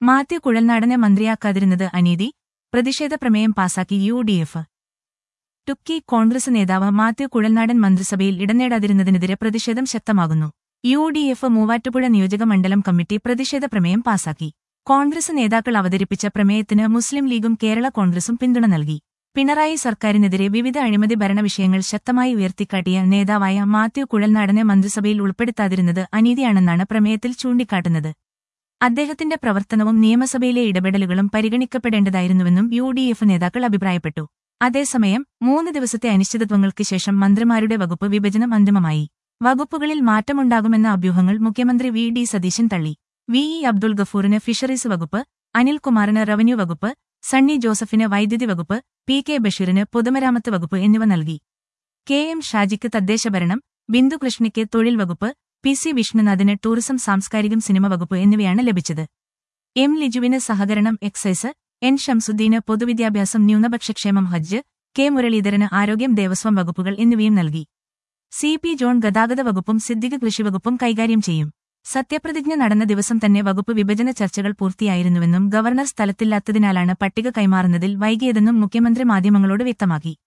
മാത്യു കുഴൽനാടനെ മന്ത്രിയാക്കാതിരുന്നത് അനീതി പ്രതിഷേധ പ്രമേയം പാസാക്കി യു ഡി എഫ് ടുക്കി കോൺഗ്രസ് നേതാവ് മാത്യു കുഴൽനാടൻ മന്ത്രിസഭയിൽ ഇടനേടാതിരുന്നതിനെതിരെ പ്രതിഷേധം ശക്തമാകുന്നു യു ഡി എഫ് മൂവാറ്റുപുഴ നിയോജക മണ്ഡലം കമ്മിറ്റി പ്രതിഷേധ പ്രമേയം പാസാക്കി കോൺഗ്രസ് നേതാക്കൾ അവതരിപ്പിച്ച പ്രമേയത്തിന് മുസ്ലിം ലീഗും കേരള കോൺഗ്രസും പിന്തുണ നൽകി പിണറായി സർക്കാരിനെതിരെ വിവിധ അഴിമതി ഭരണവിഷയങ്ങൾ ശക്തമായി ഉയർത്തിക്കാട്ടിയ നേതാവായ മാത്യു കുഴൽനാടനെ മന്ത്രിസഭയിൽ ഉൾപ്പെടുത്താതിരുന്നത് അനീതിയാണെന്നാണ് പ്രമേയത്തിൽ ചൂണ്ടിക്കാട്ടുന്നത് അദ്ദേഹത്തിന്റെ പ്രവർത്തനവും നിയമസഭയിലെ ഇടപെടലുകളും പരിഗണിക്കപ്പെടേണ്ടതായിരുന്നുവെന്നും യു ഡി എഫ് നേതാക്കൾ അഭിപ്രായപ്പെട്ടു അതേസമയം മൂന്ന് ദിവസത്തെ അനിശ്ചിതത്വങ്ങൾക്ക് ശേഷം മന്ത്രിമാരുടെ വകുപ്പ് വിഭജനം അന്തിമമായി വകുപ്പുകളിൽ മാറ്റമുണ്ടാകുമെന്ന അഭ്യൂഹങ്ങൾ മുഖ്യമന്ത്രി വി ഡി സതീശൻ തള്ളി വി ഇ അബ്ദുൾ ഗഫൂറിന് ഫിഷറീസ് വകുപ്പ് അനിൽകുമാറിന് റവന്യൂ വകുപ്പ് സണ്ണി ജോസഫിന് വൈദ്യുതി വകുപ്പ് പി കെ ബഷീറിന് പൊതുമരാമത്ത് വകുപ്പ് എന്നിവ നൽകി കെ എം ഷാജിക്ക് തദ്ദേശഭരണം ബിന്ദു കൃഷ്ണയ്ക്ക് തൊഴിൽ വകുപ്പ് പി സി വിഷ്ണുനാഥിന് ടൂറിസം സാംസ്കാരികം സിനിമ വകുപ്പ് എന്നിവയാണ് ലഭിച്ചത് എം ലിജുവിന് സഹകരണം എക്സൈസ് എൻ ഷംസുദ്ദീന് പൊതുവിദ്യാഭ്യാസം ന്യൂനപക്ഷക്ഷേമം ഹജ്ജ് കെ മുരളീധരന് ആരോഗ്യം ദേവസ്വം വകുപ്പുകൾ എന്നിവയും നൽകി സി പി ജോൺ ഗതാഗത വകുപ്പും സിദ്ദിഖ് കൃഷിവകുപ്പും കൈകാര്യം ചെയ്യും സത്യപ്രതിജ്ഞ നടന്ന ദിവസം തന്നെ വകുപ്പ് വിഭജന ചർച്ചകൾ പൂർത്തിയായിരുന്നുവെന്നും ഗവർണർ സ്ഥലത്തില്ലാത്തതിനാലാണ് പട്ടിക കൈമാറുന്നതിൽ വൈകിയതെന്നും മുഖ്യമന്ത്രി മാധ്യമങ്ങളോട് വ്യക്തമാക്കി